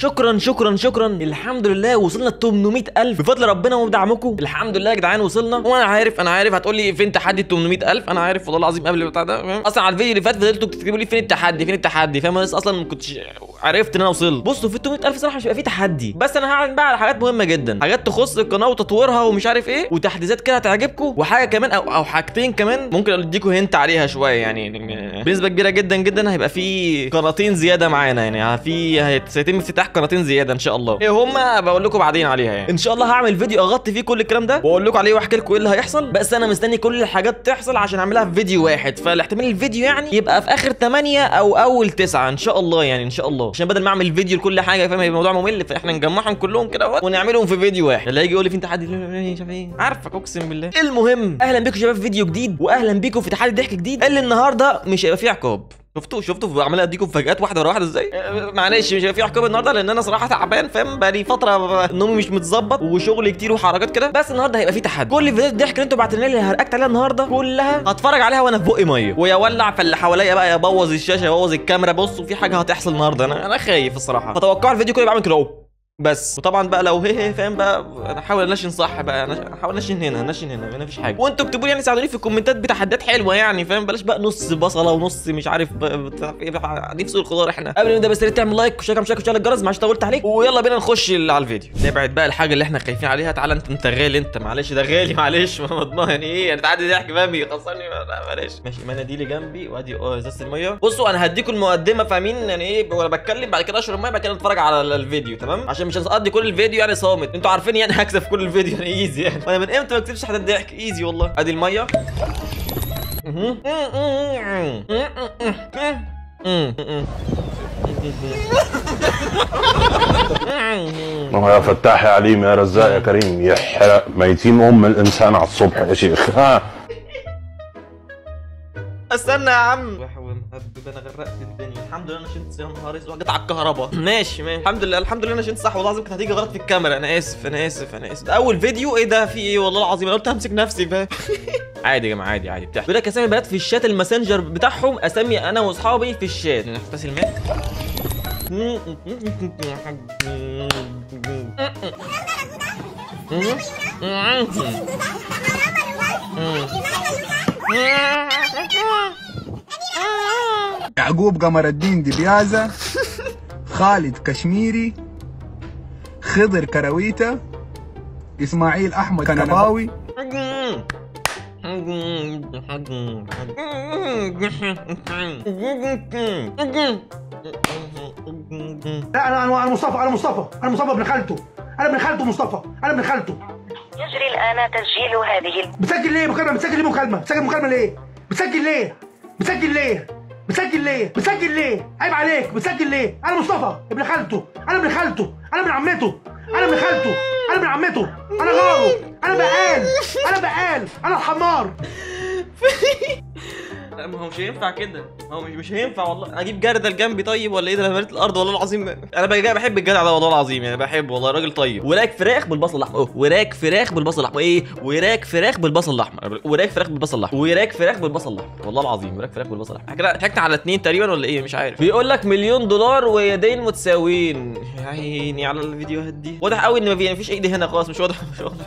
شكرا شكرا شكرا الحمد لله وصلنا ل 800000 بفضل ربنا وبدعمكم الحمد لله يا جدعان وصلنا وانا عارف انا عارف هتقول لي فين تحدي ال 800000 انا عارف والله العظيم قبل البتاع ده فاهم اصلا على الفيديو اللي فات فضلتوا تكتبوا لي فين التحدي فين التحدي فاهم انا لسه اصلا ما كنتش عرفت ان انا وصلت بصوا في ال 800000 صراحه مش هيبقى في تحدي بس انا هعلن بقى على حاجات مهمه جدا حاجات تخص القناه وتطويرها ومش عارف ايه وتحديثات كده هتعجبكم وحاجه كمان او او حاجتين كمان ممكن اديكم هنت عليها شويه يعني بنسبه كبيره جدا جدا هيبقى في قناتين زياده معانا يعني في هيت- سيتم افتتاح قناتين زياده ان شاء الله ايه هما بقول لكم بعدين عليها يعني ان شاء الله هعمل فيديو اغطي فيه كل الكلام ده واقول لكم عليه واحكي لكم ايه اللي هيحصل بس انا مستني كل الحاجات تحصل عشان اعملها في فيديو واحد فالاحتمال الفيديو يعني يبقى في اخر 8 او اول 9 ان شاء الله يعني ان شاء الله عشان بدل ما اعمل فيديو لكل حاجه فاهم هيبقى الموضوع ممل فاحنا نجمعهم كلهم كده اهوت ونعملهم في فيديو واحد اللي هيجي يقول لي في تحدي مش عارف ايه عارفك اقسم بالله المهم اهلا بيكم شباب في فيديو جديد واهلا بيكم في تحدي ضحك جديد اللي النهارده مش هيبقى فيه عقاب شفتوا شفتوا عمال اديكم مفاجآت واحده ورا واحده ازاي؟ أه، معلش مش هيبقى في عقاب النهارده لان انا صراحه تعبان فاهم بقالي فتره نومي مش متظبط وشغل كتير وحركات كده بس النهارده هيبقى في تحدي كل فيديوهات الضحك اللي انتوا بعتنها لي اللي هرقكت عليها النهارده كلها هتفرج عليها وانا في بقي ميه ويا ولع في اللي حواليا بقى يبوظ الشاشه يبوظ الكاميرا بصوا في حاجه هتحصل النهارده انا انا خايف الصراحه فتوقعوا الفيديو كله بعمل كده اهو بس وطبعا بقى لو هي هي فاهم بقى انا احاول انشن صح بقى انا احاول انشن هنا انشن هنا هنا مفيش حاجه وانتوا اكتبوا لي يعني ساعدوني في الكومنتات بتحديات حلوه يعني فاهم بلاش بقى نص بصله ونص مش عارف بقى بتاع ايه بقى نفس الخضار احنا قبل ما نبدا بس يا ريت تعمل لايك وشارك مشارك وشارك الجرس معلش طولت عليك ويلا بينا نخش على الفيديو نبعد بقى الحاجه اللي احنا خايفين عليها تعالى انت انت غالي انت معلش ده غالي معلش ما مضمون يعني ايه يعني تعدي ضحك فهمي خلصني لا معلش ماشي مناديلي جنبي وادي اه ازازه الميه بصوا انا هديكم المقدمه فاهمين يعني ايه وانا بتكلم بعد كده اشرب ميه بعد كده نتفرج على ال- الفيديو تمام عشان مش هنقضي كل الفيديو يعني صامت انتوا عارفين يعني هكسب في كل الفيديو يعني ايزي يعني وانا من امتى ما كسبتش حد ضحك ايزي والله ادي الميه ما هو يا فتاح يا عليم يا رزاق يا كريم يحرق ميتين ام الانسان على الصبح يا شيخ ها استنى يا عم بحاول مهبب انا غرقت الدنيا الحمد لله انا شلت يا نهار اسود جت على الكهرباء ماشي ماشي الحمد لله الحمد لله انا شلت صح والله العظيم كانت هتيجي غلط في الكاميرا انا اسف انا اسف انا اسف ده اول فيديو ايه ده في ايه والله العظيم انا قلت همسك نفسي فاهم عادي يا جماعه عادي عادي بتاع بيقول لك اسامي البنات في الشات الماسنجر بتاعهم اسامي انا واصحابي في الشات نغتسل الماء يعقوب قمر الدين دبيازة خالد كشميري خضر كرويته اسماعيل احمد كنباوي لا انا انا أنا مصطفى انا مصطفى انا مصطفى ابن خالته انا ابن خالته مصطفى انا ابن خالته يجري الآن تسجيل هذه بتسجل ليه مكالمه بتسجل ليه مكالمه بتسجل مكالمه ليه بتسجل ليه بتسجل ليه بتسجل ليه بتسجل ليه عيب عليك بتسجل ليه انا مصطفى ابن خالته انا ابن خالته انا ابن عمته انا ابن خالته انا ابن عمته انا غاره انا بقال انا بقال انا الحمار لا ما هو مش هينفع كده هو مش مش هينفع والله اجيب جردل جنبي طيب ولا ايه ده انا مريت الارض والله العظيم انا بقى بحب الجدع ده والله العظيم يعني بحب والله راجل طيب وراك فراخ بالبصل الاحمر أوه، وراك فراخ بالبصل الاحمر ايه وراك فراخ بالبصل الاحمر وراك فراخ بالبصل الاحمر وراك فراخ بالبصل الاحمر والله العظيم وراك فراخ بالبصل الاحمر كده ضحكت على اتنين تقريبا ولا ايه مش عارف بيقول لك مليون دولار ويدين متساويين يا عيني على الفيديوهات دي واضح قوي ان ما في- مفيش ايدي هنا خالص مش واضح مش واضح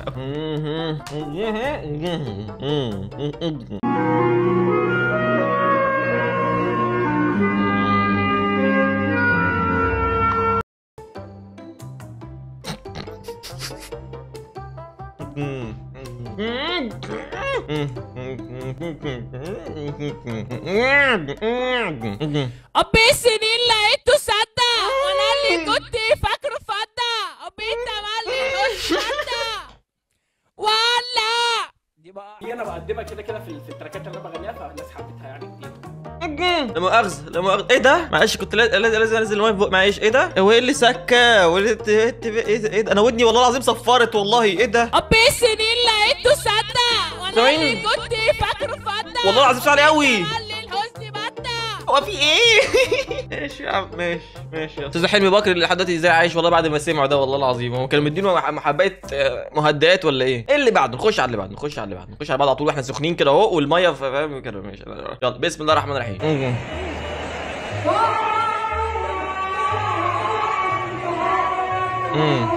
أبي السنين لقيته صدق وانا اللي كنت فاكره فضة أبي انت مالي مش صدق ولا دي بقى دي انا بقدمها كده كده في في التراكات اللي انا بغنيها فالناس حبتها يعني كتير لا مؤاخذة لا مؤاخذة ايه ده؟ معلش كنت لاز- لازم لازم انزل المايه فوق معلش ايه ده؟ هو ايه اللي سكة؟ وايه اللي- ايه ده؟ ايه ده؟ انا ودني والله العظيم صفرت والله ايه ده؟ أبي السنين لقيته صدق وانا ثواني. اللي كنت فاكره فضة والله العظيم شعري قوي مالي الحزن بدة هو في ايه؟ ماشي يا عم ماشي ماشي يا استاذ حلمي بكر اللي لحد دلوقتي ازاي عايش والله بعد ما سمعوا ده والله العظيم هو كانوا مدينه مح- محبات آه، مهدئات ولا ايه؟ ايه اللي بعده؟ نخش على اللي بعده نخش على اللي بعده نخش على بعض على طول واحنا سخنين كده اهو والميه ف- فاهم كده ماشي يلا بسم الله الرحمن الرحيم مم.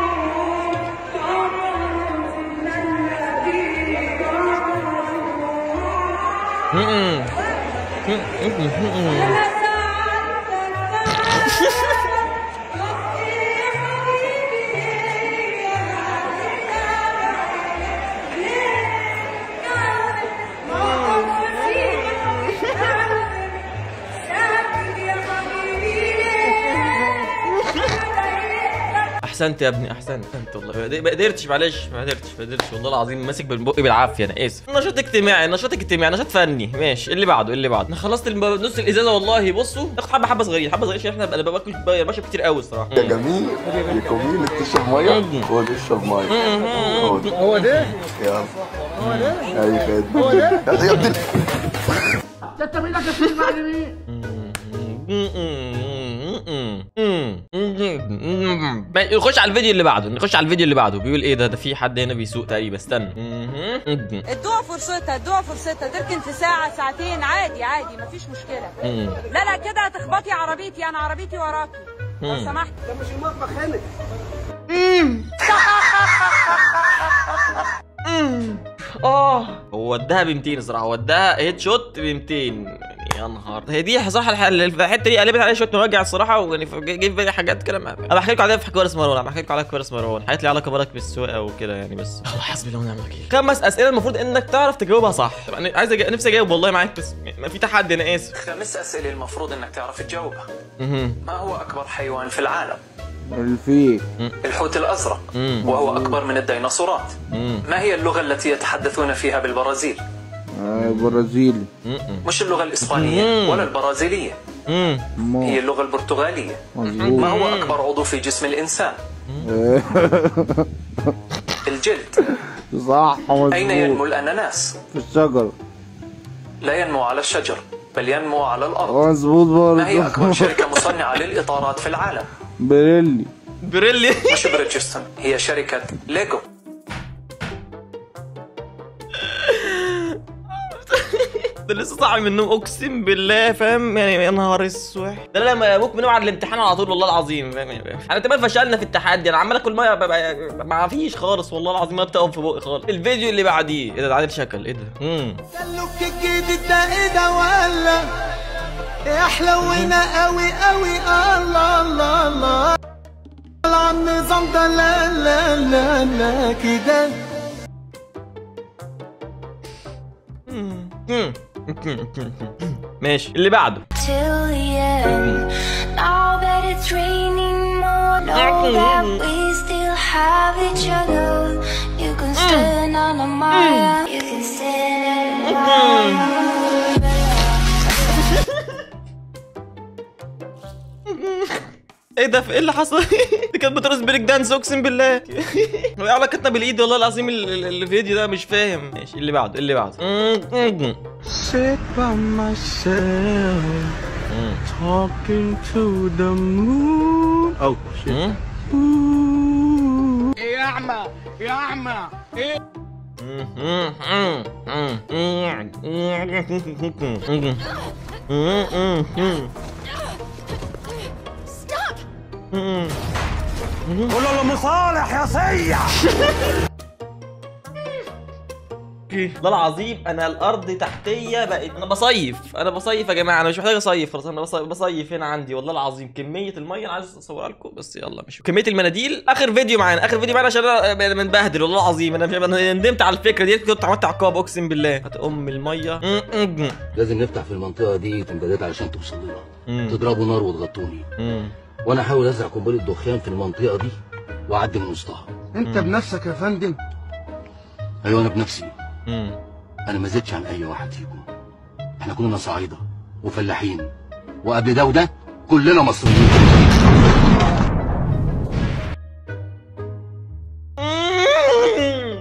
مم. احسنت يا ابني احسنت انت والله ما قدرتش معلش ما قدرتش ما قدرتش والله العظيم ماسك بالبق بالعافيه انا اسف نشاط اجتماعي نشاط اجتماعي نشاط فني ماشي اللي بعده اللي بعده انا خلصت الم- نص الازازه والله بصوا ناخد حبه حبه صغيرين حبه صغيرين عشان احنا انا باكل ب- بشرب كتير قوي الصراحه يا جميل يا جميل انت تشرب ميه هو بيشرب ميه هو ده هو ده يلا اي خدمه يا ابني نخش على الفيديو اللي بعده نخش على الفيديو اللي بعده بيقول ايه ده ده في حد هنا بيسوق تقريبا استنى ادوها فرصتها ادوها فرصتها تركن في ساعة ساعتين عادي عادي مفيش مشكلة لا لا كده هتخبطي عربيتي انا عربيتي وراكي لو سمحت اه هو وداها ب 200 الصراحه هو وداها هيد شوت ب 200 يعني يا نهار هي دي صراحه الح- الحته دي قلبت عليها شويه مواجع الصراحه ويعني ف- جه في بالي حاجات كده ما- انا بحكي لكم عليها في حكايه مروان انا بحكي لكم على كوارث مروان حاجات ليها علاقه برك بالسواقه وكده يعني بس الله حسبي الله ونعم الوكيل خمس اسئله المفروض انك تعرف تجاوبها صح طب انا عايز أج... نفسي اجاوب والله معاك بس ما في تحدي انا اسف خمس أسئلة المفروض أنك تعرف تجاوبها مهم. ما هو أكبر حيوان في العالم؟ الفيل الحوت الأزرق وهو أكبر من الديناصورات ما هي اللغة التي يتحدثون فيها بالبرازيل؟ برازيلي مش اللغة الإسبانية ولا البرازيلية مم. هي اللغة البرتغالية مظبوط ما هو أكبر عضو في جسم الإنسان؟ الجلد صح أين ينمو مظبوط الأناناس؟ في الشجرة لا ينمو على الشجر بل ينمو على الأرض مظبوط ما هي أكبر برضه شركة مصنعة للإطارات في العالم؟ بريلي بريلي مش بريدجستون هي شركة ليجو ده لسه صاحي من النوم اقسم بالله فاهم يعني يا نهار اسود ده انا لما ابوك بنوم على الامتحان على طول والله العظيم فاهم يعني انا تمام فشلنا في التحدي انا عمال اكل ميه ب- ب- ما فيش خالص والله العظيم ما بتقف في بقي خالص الفيديو اللي بعديه ايه ده ده عادل شكل ايه ده امم اللوك الجديد ده ايه ده ولا يا حلوينا قوي قوي الله الله الله على النظام ده لا لا لا لا كده مم. ماشي اللي بعده till the end. Now that it's raining more, know that we still have each other. You can stand on the Maya, you can stand on the Maya. ايه ده في ايه اللي حصل دي كانت بترقص بريك دانس اقسم بالله ايه علاقتنا بالايد والله العظيم ال- ال- الفيديو ده مش فاهم ماشي اللي بعده اللي بعده Sit by myself, talking to the moon. Oh shit. يا اعمى يا اعمى قول له مصالح يا سيع والله العظيم انا الارض تحتيه بقت انا بصيف انا بصيف يا جماعه انا مش محتاج اصيف خلاص انا بصيف, بصيف هنا عندي والله العظيم كميه الميه انا عايز اصورها لكم بس يلا مش كميه المناديل اخر فيديو معانا اخر فيديو معانا عشان انا أنا متبهدل والله العظيم انا مش انا ندمت على الفكره دي كنت عملت عقاب اقسم بالله هات ام الميه لازم نفتح في المنطقة دي تمدادات علشان توصل لنا مم. تضربوا نار وتغطوني مم. وانا احاول ازرع قنبلة دخان في المنطقة دي واعدي من وسطها انت بنفسك يا فندم ايوه انا بنفسي مم. انا ما زدتش عن اي واحد فيكم احنا كلنا صعايدة وفلاحين وقبل ده وده كلنا مصريين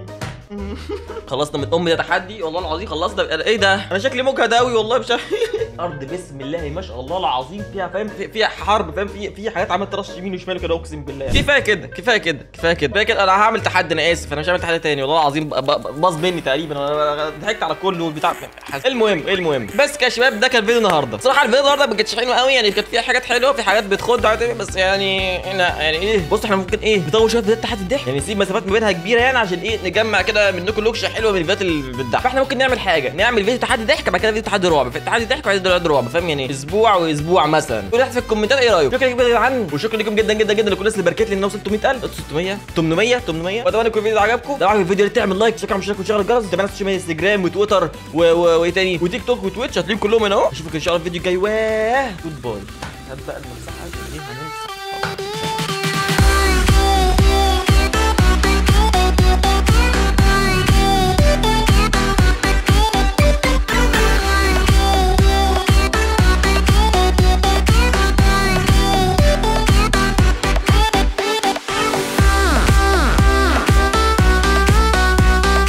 خلصنا من ام ده تحدي والله العظيم خلصنا ايه ده انا شكلي مجهد قوي والله مش عارف الارض بسم الله ما شاء الله العظيم فيها فاهم في- فيها حرب فاهم في في حاجات عماله ترش يمين وشمال كده اقسم بالله كفايه كده كفايه كده كفايه كده كفايه كده انا هعمل تحدي انا اسف انا مش هعمل تحدي تاني والله العظيم ب- ب- باظ مني تقريبا انا ضحكت على كله والبتاع المهم ايه المهم بس كده يا شباب ده كان فيديو النهارده صراحه الفيديو النهارده ما كانتش حلوه قوي يعني كانت فيها حاجات حلوه في حاجات بتخد عادي، بس يعني احنا يعني ايه بص احنا ممكن ايه نطول شويه فيديوهات تحت الضحك يعني نسيب مسافات ما بينها كبيره يعني عشان ايه نجمع كده منكم لوكشه حلوه من الفيديوهات اللي بتضحك فاحنا ممكن نعمل حاجه نعمل فيديو تحدي ضحك بعد كده فيديو تحدي رعب في تحدي ضحك وبعد كده رعب فاهم يعني اسبوع واسبوع مثلا قولوا تحت في الكومنتات ايه رايكم شكرا لكم يا جدعان وشكرا لكم جدا جدا جدا لكل الناس اللي باركت لي ان اوصل 600000 600 800 800 واتمنى يكون الفيديو ده عجبكم لو عجبك الفيديو تعمل لايك تشترك على الشبكه وتشغل الجرس تابعنا على السوشيال ميديا انستجرام وتويتر و- و- وايه تاني وتيك توك وتويتش هتلاقيهم كلهم هنا اهو اشوفك ان شاء الله في فيديو جاي واه جود باي هات بقى المساحه دي هنمسح